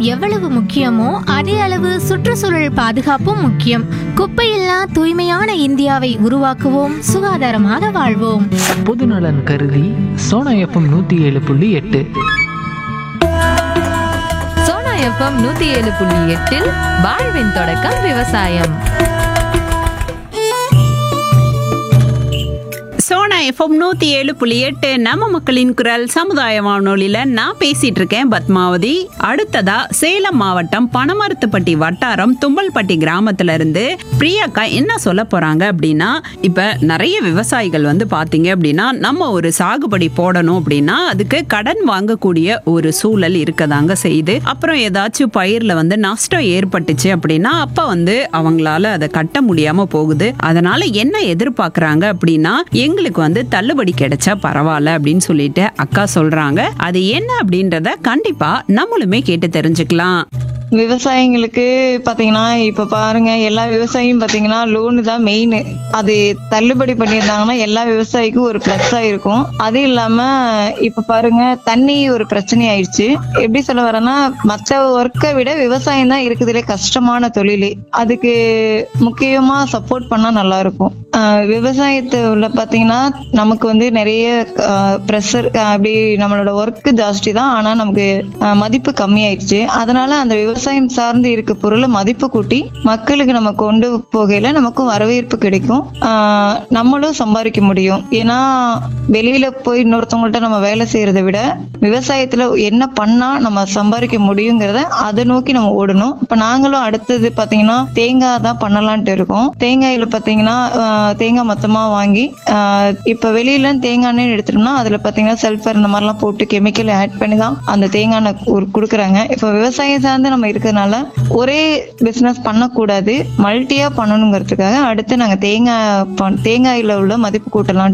எவ்வளவு முக்கியமோ அதே அளவு சுற்றுச்சூழல் பாதுகாப்பும் முக்கியம் குப்பையில்லா தூய்மையான இந்தியாவை உருவாக்குவோம் சுகாதாரமாக வாழ்வோம் பொதுநலன் கருதி சோனா எஃப்எம் நூற்றி ஏழு புள்ளி எட்டு சோனா எஃப்எம் நூத்தி ஏழு புள்ளி எட்டில் வாழ்வின் தொடக்கம் விவசாயம் சோனா எஃப்எம் நூத்தி ஏழு புள்ளி எட்டு நம்ம மக்களின் குரல் சமுதாய வானொலியில நான் பேசிட்டு இருக்கேன் பத்மாவதி அடுத்ததா சேலம் மாவட்டம் பனமரத்துப்பட்டி வட்டாரம் தும்பல்பட்டி கிராமத்துல இருந்து பிரியாக்கா என்ன சொல்ல போறாங்க அப்படின்னா இப்ப நிறைய விவசாயிகள் வந்து பாத்தீங்க அப்படின்னா நம்ம ஒரு சாகுபடி போடணும் அப்படின்னா அதுக்கு கடன் வாங்கக்கூடிய ஒரு சூழல் இருக்கதாங்க செய்யுது அப்புறம் ஏதாச்சும் பயிர்ல வந்து நஷ்டம் ஏற்பட்டுச்சு அப்படின்னா அப்ப வந்து அவங்களால அதை கட்ட முடியாம போகுது அதனால என்ன எதிர்பார்க்கறாங்க அப்படின்னா எங்களுக்கு வந்து தள்ளுபடி கிடைச்சா பரவாயில்ல அப்படின்னு சொல்லிட்டு அக்கா சொல்றாங்க அது என்ன அப்படின்றத கண்டிப்பா நம்மளுமே கேட்டு தெரிஞ்சுக்கலாம் விவசாயிங்களுக்கு பாத்தீங்கன்னா இப்ப பாருங்க எல்லா விவசாயியும் பாத்தீங்கன்னா லோனு தான் மெயின் அது தள்ளுபடி பண்ணியிருந்தாங்கன்னா எல்லா விவசாயிக்கும் ஒரு பிளஸ்ஸா இருக்கும் அது இல்லாம இப்ப பாருங்க தண்ணி ஒரு பிரச்சனை ஆயிடுச்சு எப்படி சொல்ல வரேன்னா மற்ற ஒர்க்கை விட விவசாயம் தான் இருக்குதுலே கஷ்டமான தொழில் அதுக்கு முக்கியமா சப்போர்ட் பண்ணா நல்லா இருக்கும் ஆஹ் விவசாயத்துல பாத்தீங்கன்னா நமக்கு வந்து நிறைய ப்ரெஷர் அப்படி நம்மளோட ஒர்க் ஜாஸ்தி தான் ஆனா நமக்கு ஆஹ் மதிப்பு கம்மியாயிடுச்சு அதனால அந்த விவசாயம் சார்ந்து இருக்க பொருளை மதிப்பு கூட்டி மக்களுக்கு நம்ம கொண்டு போகையில நமக்கும் வரவேற்பு கிடைக்கும் ஆஹ் நம்மளும் சம்பாதிக்க முடியும் ஏன்னா வெளியில போய் இன்னொருத்தவங்கள்ட்ட நம்ம வேலை செய்யறதை விட விவசாயத்துல என்ன பண்ணா நம்ம சம்பாதிக்க முடியுங்கிறத அதை நோக்கி நம்ம ஓடணும் இப்ப நாங்களும் அடுத்தது பாத்தீங்கன்னா தேங்காய் தான் பண்ணலான்ட்டு இருக்கோம் தேங்காயில பாத்தீங்கன்னா ஆஹ் தேங்காய் மொத்தமா வாங்கி ஆஹ் இப்ப வெளியில தேங்காய் எண்ணெய் எடுத்துட்டோம்னா அதுல பாத்தீங்கன்னா சல்ஃபர் இந்த மாதிரிலாம் போட்டு கெமிக்கல் ஆட் பண்ணி தான் அந்த தேங்காய் எண்ணெய் கு- கொடுக்குறாங்க இப்ப விவசாயம் சார்ந்து நம்ம இருக்கிறதுனால ஒரே பிசினஸ் பண்ணக்கூடாது மல்டியா பண்ணணுங்கிறதுக்காக அடுத்து நாங்க தேங்காய் பண்- தேங்காயில உள்ள மதிப்பு கூட்டலாம்